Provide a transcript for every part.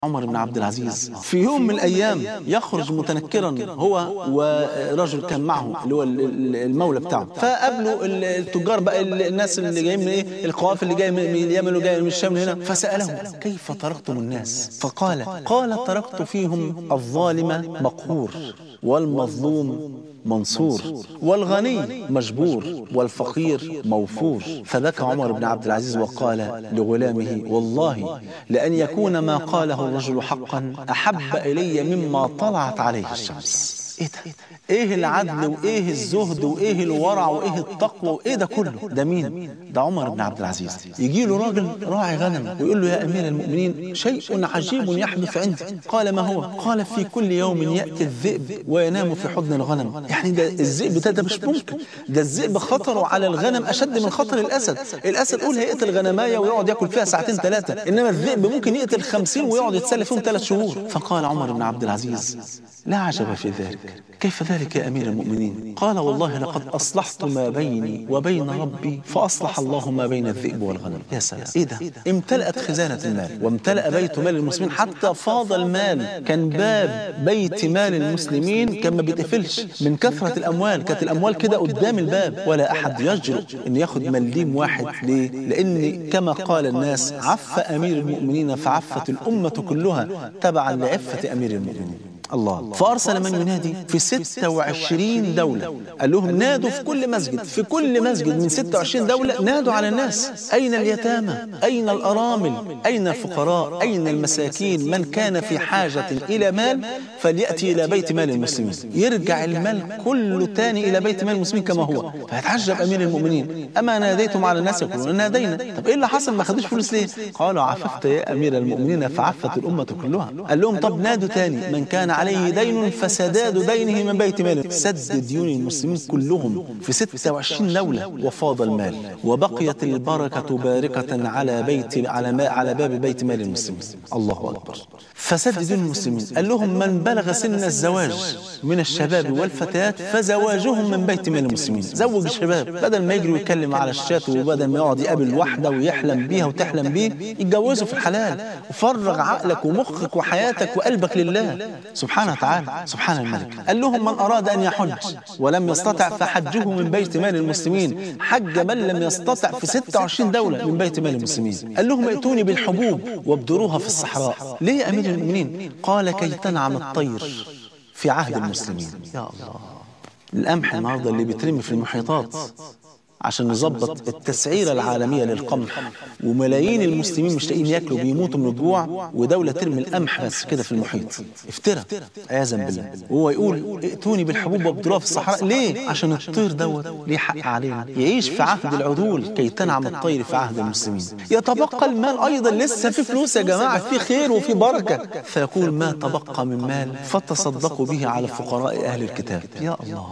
عمر بن عبد العزيز في يوم من الايام يخرج متنكرا هو ورجل كان معه اللي هو المولى بتاعه فقابلوا التجار بقى الناس اللي جايين من ايه القوافل اللي جايه من اليمن وجايه من الشام هنا فسالهم كيف تركتم الناس فقال قال تركت فيهم الظالم مقهور والمظلوم منصور والغني مجبور والفقير موفور فبكى عمر بن عبد العزيز وقال لغلامه والله لأن يكون ما قاله الرجل حقا أحب إلي مما طلعت عليه الشمس ايه ده ايه العدل وايه الزهد وايه الورع وايه التقوى وايه ده كله ده مين ده عمر بن عبد العزيز يجي له راجل راعي غنم ويقول له يا امير المؤمنين شيء عجيب يحدث عندي قال ما هو قال في كل يوم ياتي الذئب وينام في حضن الغنم يعني ده الذئب ده, ده مش ممكن ده الذئب خطره على الغنم اشد من خطر الاسد الاسد قول هيقتل غنمايه ويقعد ياكل فيها ساعتين ثلاثه انما الذئب ممكن يقتل خمسين ويقعد يتسلى فيهم ثلاث شهور فقال عمر بن عبد العزيز لا عجب في ذلك كيف ذلك يا أمير المؤمنين قال والله لقد أصلحت ما بيني وبين ربي فأصلح الله ما بين الذئب والغنم يا سلام إيه ده امتلأت خزانة المال وامتلأ بيت مال المسلمين حتى فاض المال كان باب بيت مال المسلمين كان ما بيتقفلش من كثرة الأموال كانت الأموال كده قدام الباب ولا أحد يجرؤ أن ياخد مليم واحد ليه لأن كما قال الناس عف أمير المؤمنين فعفت الأمة كلها تبعا لعفة أمير المؤمنين الله فأرسل من ينادي في 26 دولة قال لهم نادوا في كل مسجد في كل مسجد من 26 دولة نادوا على الناس أين اليتامى أين الأرامل أين الفقراء أين المساكين من كان في حاجة إلى مال فليأتي إلى بيت مال المسلمين يرجع المال كله تاني إلى بيت مال المسلمين كما هو فيتعجب أمير المؤمنين أما ناديتم على الناس يقولون نادينا طب إيه اللي حصل ما خدوش فلوس ليه قالوا عففت يا أمير المؤمنين فعفت الأمة كلها قال لهم طب نادوا تاني من كان عليه دين فسداد دينه من بيت ماله سد ديون المسلمين كلهم في 26 دولة وفاض المال وبقيت البركة باركة على بيت على ما على باب بيت مال المسلمين الله أكبر فسد ديون المسلمين قال لهم من بلغ سن الزواج من الشباب والفتيات فزواجهم من بيت مال المسلمين زوج الشباب بدل ما يجري ويتكلم على الشات وبدل ما يقعد يقابل واحدة ويحلم بيها وتحلم بيه يتجوزوا في الحلال وفرغ عقلك ومخك وحياتك وقلبك لله سبحانه وتعالى سبحان الملك قال لهم من أراد أن يحج ولم يستطع فحجه من بيت مال المسلمين حج من لم يستطع في 26 دولة من بيت مال المسلمين قال لهم ائتوني بالحبوب وابدروها في الصحراء ليه يا أمير المؤمنين قال كي تنعم الطير في عهد المسلمين يا الله القمح النهارده اللي بيترمي في المحيطات عشان نظبط التسعيرة العالمية للقمح وملايين المسلمين مش لاقيين ياكلوا بيموتوا من الجوع ودولة ترمي القمح بس كده في المحيط افترى عياذا بالله وهو يقول ائتوني بالحبوب وابدلوها في الصحراء ليه؟ عشان الطير دوت ليه حق علينا يعيش في عهد العدول كي تنعم الطير في عهد المسلمين يتبقى المال أيضا لسه في فلوس يا جماعة في خير وفي بركة فيقول ما تبقى من مال فتصدقوا به على فقراء أهل الكتاب يا الله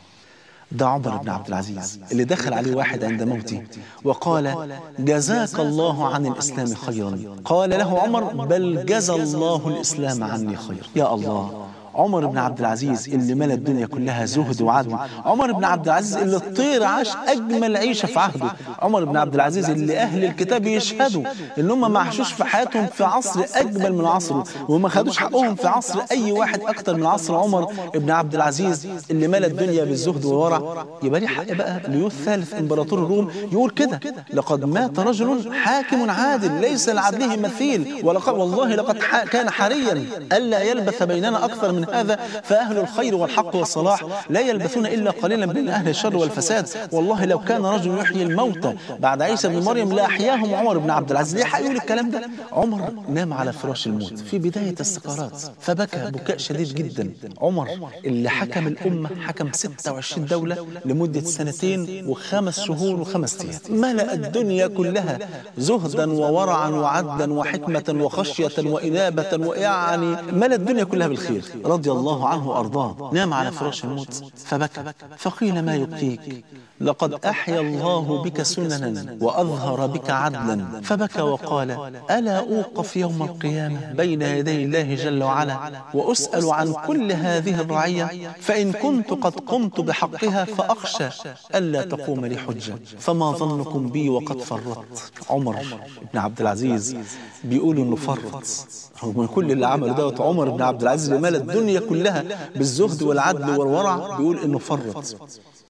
ده عمر بن عبد العزيز اللي دخل عليه واحد عند موته وقال جزاك الله عن الإسلام خيرا قال له عمر بل جزى الله الإسلام عني خير يا الله عمر بن عبد العزيز اللي ملا الدنيا كلها زهد وعدل عمر بن عبد العزيز اللي الطير عاش اجمل عيشه في عهده عمر بن عبد العزيز اللي اهل الكتاب يشهدوا ان هم ما عاشوش في حياتهم في عصر اجمل من عصره وما خدوش حقهم في عصر اي واحد اكتر من عصر عمر بن عبد العزيز اللي ملا الدنيا بالزهد والورع يبقى ليه حق بقى ليو الثالث امبراطور الروم يقول كده لقد مات رجل حاكم عادل ليس لعدله مثيل ولقد والله لقد كان حريا الا يلبث بيننا اكثر من من هذا فأهل الخير والحق والصلاح لا يلبثون إلا قليلا بين أهل الشر والفساد والله لو كان رجل يحيي الموتى بعد عيسى بن مريم لأحياهم عمر بن عبد العزيز ليه هيقول الكلام ده عمر نام على فراش الموت في بداية السكرات فبكى بكاء شديد جدا عمر اللي حكم الأمة حكم 26 دولة لمدة سنتين وخمس شهور وخمس أيام ملأ الدنيا كلها زهدا وورعا وعدلا وحكمة وخشية وإنابة ويعني ملأ الدنيا كلها بالخير رضي الله عنه وأرضاه نام على فراش الموت فبكى فقيل ما يبكيك لقد أحيا الله بك سننا وأظهر بك عدلا فبكى وقال ألا أوقف يوم القيامة بين يدي الله جل وعلا وأسأل عن كل هذه الرعية فإن كنت قد قمت بحقها فأخشى ألا تقوم لي حجة فما ظنكم بي وقد فرطت عمر بن عبد العزيز بيقول إنه فرط رغم كل اللي عمله دوت عمر بن عبد العزيز اللي مال الدنيا كلها بالزهد والعدل والورع بيقول إنه فرط